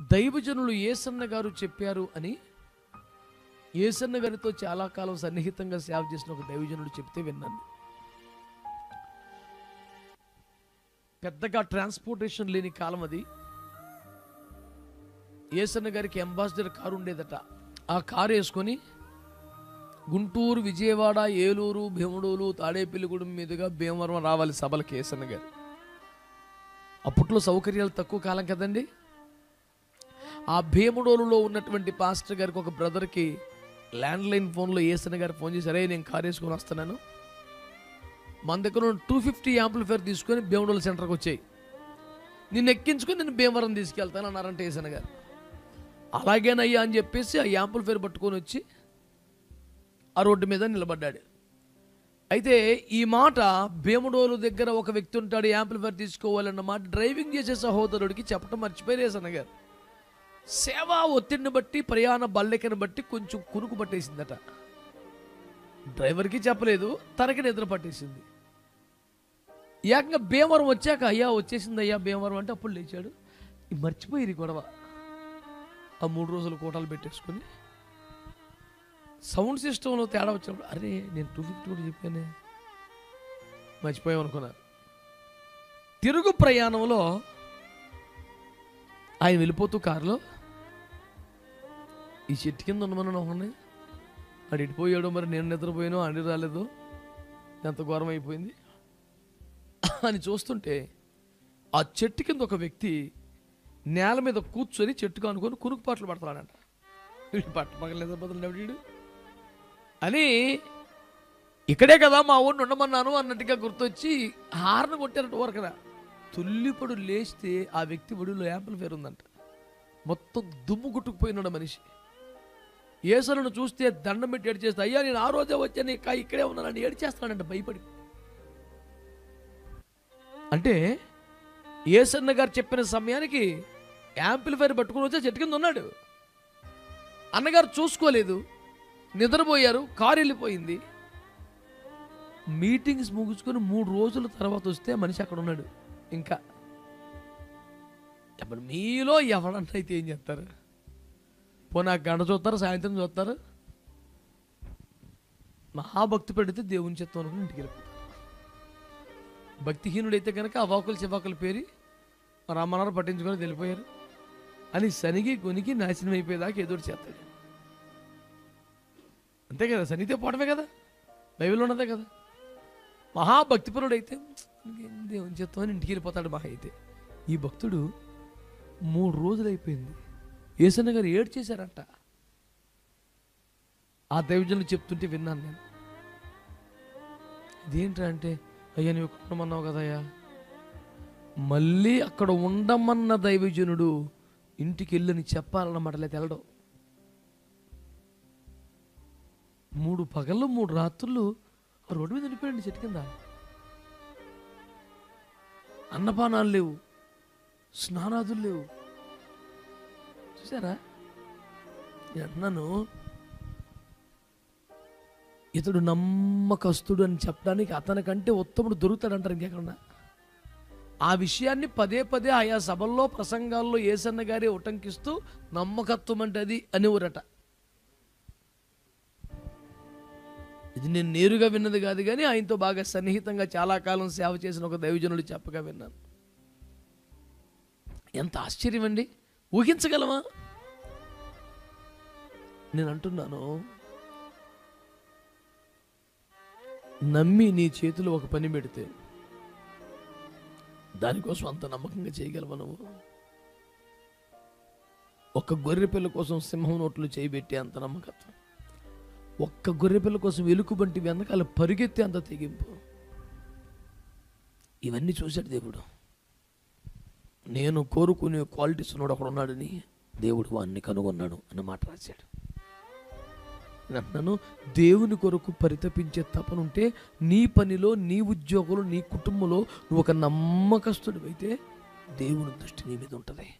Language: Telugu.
దైవజనులు ఏసన్న గారు చెప్పారు అని ఏసన్న గారితో చాలా కాలం సన్నిహితంగా సేవ చేసిన ఒక దైవజనుడు చెప్తే విన్నాను పెద్దగా ట్రాన్స్పోర్టేషన్ లేని కాలం అది ఏసన్న గారికి అంబాసిడర్ కారు ఉండేదట ఆ కారు వేసుకొని గుంటూరు విజయవాడ ఏలూరు భీముడోలు తాడేపల్లిగూడెం మీదుగా భీమవరం రావాలి సభలకి ఏసన్న గారు అప్పట్లో సౌకర్యాలు తక్కువ కాలం కదండి ఆ భీముడోలులో ఉన్నటువంటి పాస్టర్ గారికి ఒక బ్రదర్కి ల్యాండ్ లైన్ ఫోన్లో ఏసన్న గారు ఫోన్ చేసి అరే నేను కారు వేసుకొని వస్తున్నాను మన దగ్గర టూ ఫిఫ్టీ యాంప్లిఫైర్ తీసుకొని భీమడోలు సెంటర్కి వచ్చాయి నిన్ను ఎక్కించుకొని నేను భీమవరం తీసుకెళ్తాను అన్నారంటే ఏసన్న గారు అలాగేనయ్యా అని చెప్పేసి ఆ యాంప్లిఫైర్ పట్టుకొని వచ్చి ఆ రోడ్డు మీద నిలబడ్డాడు అయితే ఈ మాట భీమడోలు దగ్గర ఒక వ్యక్తి ఉంటాడు యాంప్లిఫైర్ తీసుకోవాలన్న మాట డ్రైవింగ్ చేసే సహోదరుడికి చెప్పడం మర్చిపోయారు ఏసన్న గారు సేవా ఒత్తిడిని బట్టి ప్రయాణ బల్లెకని బట్టి కొంచెం కునుకు పట్టేసిందట డ్రైవర్కి చెప్పలేదు తనకి నిద్ర పట్టేసింది ఏకంగా భీమవరం వచ్చాక అయ్యా వచ్చేసింది అయ్యా భీమవరం అంటే అప్పుడు లేచాడు ఈ మర్చిపోయి గొడవ ఆ మూడు రోజులు కోటాలు పెట్టేసుకొని సౌండ్ సిస్టంలో తేడా వచ్చినప్పుడు అరే నేను టూ ఫిఫ్టీ కూడా చెప్పానే మర్చిపోయాం అనుకున్నారు తిరుగు ప్రయాణంలో ఆయన వెళ్ళిపోతూ కారులో ఈ చెట్టు కింద ఉండమని ఒకని ఆడు ఇటుపోయాడు మరి నేను నిద్రపోయాను అండి రాలేదు ఎంత ఘోరం అయిపోయింది అని చూస్తుంటే ఆ చెట్టు కింద ఒక వ్యక్తి నేల మీద కూర్చొని చెట్టుకు అనుకొని కునుకు పాటలు పడతాడంట వీడు పట్ట పగల నిద్రపోతున్నాడు ఎవడు వీడు అని ఇక్కడే కదా మా ఊరిని ఉండమన్నాను అన్నట్టుగా గుర్తొచ్చి హార్న్ కొట్టారట ఊరకరా తుల్లిపడు లేస్తే ఆ వ్యక్తి ఒడిలో యాంప్లిఫైర్ ఉందంట మొత్తం దుమ్ము గుట్టుకుపోయినాడు మనిషి ఏసలను చూస్తే దండం పెట్టి ఏడ్చేస్తా అయ్యా నేను ఆ రోజే వచ్చాను ఇక ఇక్కడే ఉన్నానని ఏడ్చేస్తానంట భయపడి అంటే ఏసన్న గారు చెప్పిన సమయానికి యాంప్లిఫైర్ పట్టుకుని వచ్చే చెట్టు కింద ఉన్నాడు అన్నగారు చూసుకోలేదు నిద్రపోయారు కారు వెళ్ళిపోయింది మీటింగ్స్ ముగించుకొని మూడు రోజుల తర్వాత వస్తే మనిషి అక్కడ ఉన్నాడు ఇంకా ఇప్పుడు మీలో ఎవడన్నా అయితే ఏం చేస్తారు పోనీ ఆ గంట చూస్తారు సాయంత్రం చూస్తారు మహాభక్తి పెడితే దేవుని చిత్తం అనుకుని ఇంటికి వెళ్ళిపోతారు భక్తిహీనుడైతే కనుక అవాకులు చివాకులు పేరి రామన్నారు పట్టించుకొని వెళ్ళిపోయారు అని సనిగి కొనికి నాశనం అయిపోయేదాకా ఏదో ఒకటి చేస్తాడు అంతే కదా సనితే పోవడమే కదా బైబిల్ ఉన్నదే కదా మహాభక్తిపరుడైతే ఇంకేం దేవుని చిత్తం అని ఇంటికి వెళ్ళిపోతాడు మహా అయితే ఈ భక్తుడు మూడు రోజులు అయిపోయింది ఏసన్న గారు ఏడు చేశారంట ఆ దైవజనులు చెప్తుంటే విన్నాను నేను ఇదేంట్రా అంటే అయ్యా నువ్వు ఇక్కడ ఉండమన్నావు కదయ్యా మళ్ళీ అక్కడ ఉండమన్న దైవజనుడు ఇంటికి వెళ్ళని చెప్పాలన్నమాట లేదా తెలడం మూడు పగళ్ళు మూడు రాత్రులు ఆ రోడ్డు మీద ఉండిపోయండి చెట్టు కింద అన్నపానాలు లేవు స్నానాదులు లేవు చూసారా నేను అంటున్నాను ఇతడు నమ్మకస్తుడు అని చెప్పడానికి అతనికంటే ఉత్తముడు దొరుకుతాడంటారు ఇంకెక్కడన్నా ఆ విషయాన్ని పదే పదే ఆయా సభల్లో ప్రసంగాల్లో ఏసన్న గారి ఉటంకిస్తూ నమ్మకత్వం అంటే అది అనేవారట ఇది నేను నేరుగా విన్నది కాదు కానీ ఆయనతో బాగా సన్నిహితంగా చాలా కాలం సేవ చేసిన ఒక దైవజనుడు చెప్పగా విన్నాను ఎంత ఆశ్చర్యం అండి ఊహించగలమా నేను అంటున్నాను నమ్మి నీ చేతిలో ఒక పని పెడితే దానికోసం అంత నమ్మకంగా చేయగలవా నువ్వు ఒక్క గొర్రె పిల్ల కోసం సింహం నోట్లు చేయబెట్టి అంత నమ్మకత్వం ఒక్క గొర్రె పిల్ల కోసం ఎలుకబంటి వెనకాల పరిగెత్తి అంత తెగింపు ఇవన్నీ చూశాడు దేవుడు నేను కోరుకునే క్వాలిటీస్ ఉన్నాడు ఒకడు ఉన్నాడని దేవుడు వాడిని కనుగొన్నాడు అన్న మాట రాశాడు నేను అంటున్నాను దేవుని కొరకు పరితపించే తపనుంటే నీ పనిలో నీ ఉద్యోగంలో నీ కుటుంబంలో నువ్వు ఒక నమ్మకస్తుడివైతే దేవుని దృష్టి నీ మీద ఉంటుంది